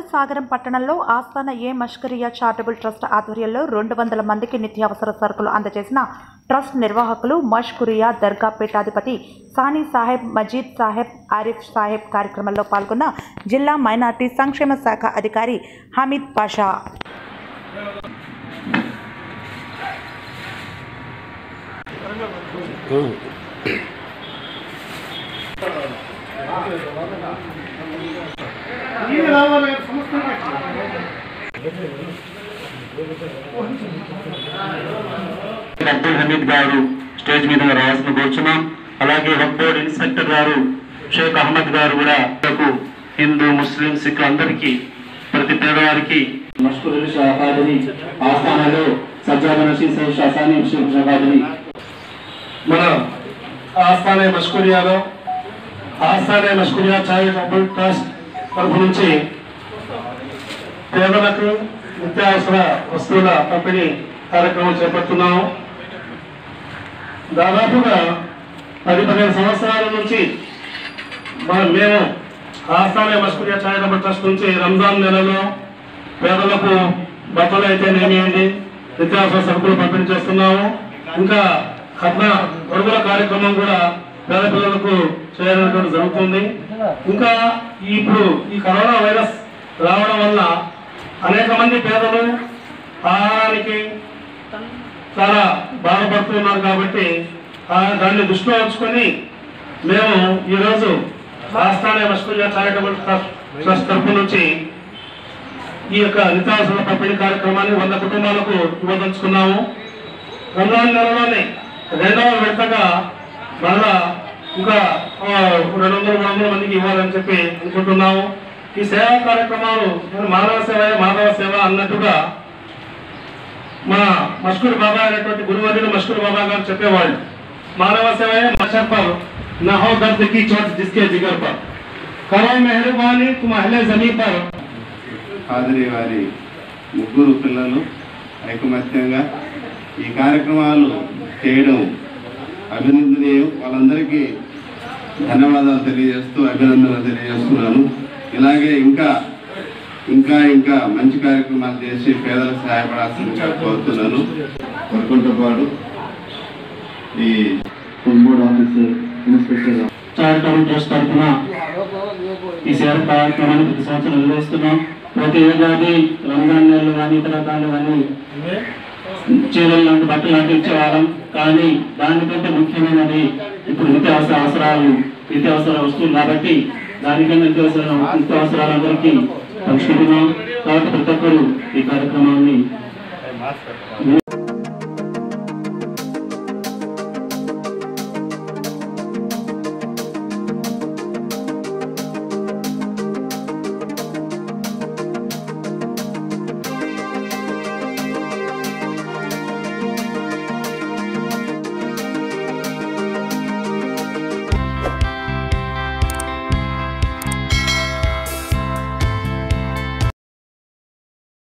సాగరం పట్టణంలో ఆస్థాన ఏ మష్కరియా చారిటబుల్ ట్రస్ట్ ఆధ్వర్యంలో రెండు వందల మందికి నిత్యావసర సరుకులు అందజేసిన ట్రస్ట్ నిర్వాహకులు మష్కురియా దర్గా పీఠాధిపతి సానీ సాహెబ్ మజీద్ సాహెబ్ ఆరిఫ్ సాహెబ్ కార్యక్రమంలో పాల్గొన్న జిల్లా మైనార్టీ సంక్షేమ శాఖ అధికారి హమీద్ పాషా అబ్దుల్ హమీద్ గారు స్టేజ్ మీద రావాల్సిన కోరుచున్నాం అలాగే హబ్ బోర్డ్ ఇన్స్పెక్టర్ గారు షేక్ అహ్మద్ గారు కూడా మనకు హిందూ ముస్లిం సిక్ అందరికీ ప్రతి పేదవారికి మష్కూర్ షాహాదని ఆస్థానాలో సజ్జాద నషీద్ సైడ్ షాసాని షాహాదని మన ఆస్థానే మష్కూరియాలో ఆస్థానే మష్కూరియా చారిటబుల్ ట్రస్ట్ తరఫు నుంచి పేదలకు నిత్యావసర వస్తువుల పంపిణీ కార్యక్రమం చేపడుతున్నాము దాదాపుగా పది పదిహేను సంవత్సరాల నుంచి మన మేము ఆస్థానే మస్కూరియా చారిటబుల్ ట్రస్ట్ నుంచి రంజాన్ నెలలో పేదలకు బట్టలు అయితేనేమియండి నిత్యావసర సరుకులు పంపిణీ చేస్తున్నాము ఇంకా కథన గొడుగుల కార్యక్రమం కూడా పేద పిల్లలకు చేయడం జరుగుతుంది ఇంకా ఇప్పుడు ఈ కరోనా వైరస్ రావడం వల్ల అనేక మంది పేదలు ఆహారానికి చాలా బాధపడుతున్నారు కాబట్టి ఆ దాన్ని దృష్టిలో ఉంచుకొని మేము ఈరోజు రాష్ట్రాన్ని మస్కూరియా చారిటబుల్ ట్రస్ట్ ట్రస్ట్ తరఫు నుంచి ఈ యొక్క నిత్యావసర పంపిణీ కార్యక్రమాన్ని వంద కుటుంబాలకు ఇవ్వదలుచుకున్నాము రంజాన్ నెలలోనే రెండవ విడతగా మరలా ఇంకా ఆ, రెండు వందల మూడు వందల మందికి ఇవ్వాలని చెప్పి అనుకుంటున్నాము ఈ సేవా కార్యక్రమాలు నేను మానవ సేవ మాధవ సేవ అన్నట్టుగా మన మష్కూర్ బాబా అనేటువంటి గురువర్యులు మష్కూర్ బాబా గారు చెప్పేవాళ్ళు మానవ సేవ మషర్ పర్ నహో దర్ద్ కి చోట్ జిస్కే జిగర్ పర్ కరో మెహర్బానీ తుమ్ అహ్లే జమీ పర్ హాజరీ వారి ముగ్గురు పిల్లలు ఐకమత్యంగా ఈ కార్యక్రమాలు చేయడం అభినందనీయం వాళ్ళందరికీ ధన్యవాదాలు తెలియజేస్తూ అభినందనలు తెలియజేస్తున్నాను ఇలాగే ఇంకా ఇంకా ఇంకా మంచి కార్యక్రమాలు చేసి పేదలకు సహాయపడాల్సిందిగా కోరుతున్నాను వరకుంటపాడు ఈ food board officer inspector charitable trust తరఫున ఈ సేవ కార్యక్రమాన్ని ప్రతి సంవత్సరం నిర్వహిస్తున్నాం ప్రతి ఏడాది రంజాన్ నెలలు కానీ ఇతర కాళ్ళు కానీ చీరలు లాంటి బట్టలు లాంటి ఇచ్చేవాళ్ళం కానీ దానికంటే ముఖ్యమైనది ఇప్పుడు నిత్యావసర అవసరాలు నిత్యావసర వస్తువులు కాబట్టి దానికన్నా నిత్యావసర నిత్యావసరాలు అందరికీ పంచుకుంటున్నాం కాబట్టి ప్రతి ఒక్కరు ఈ కార్యక్రమాన్ని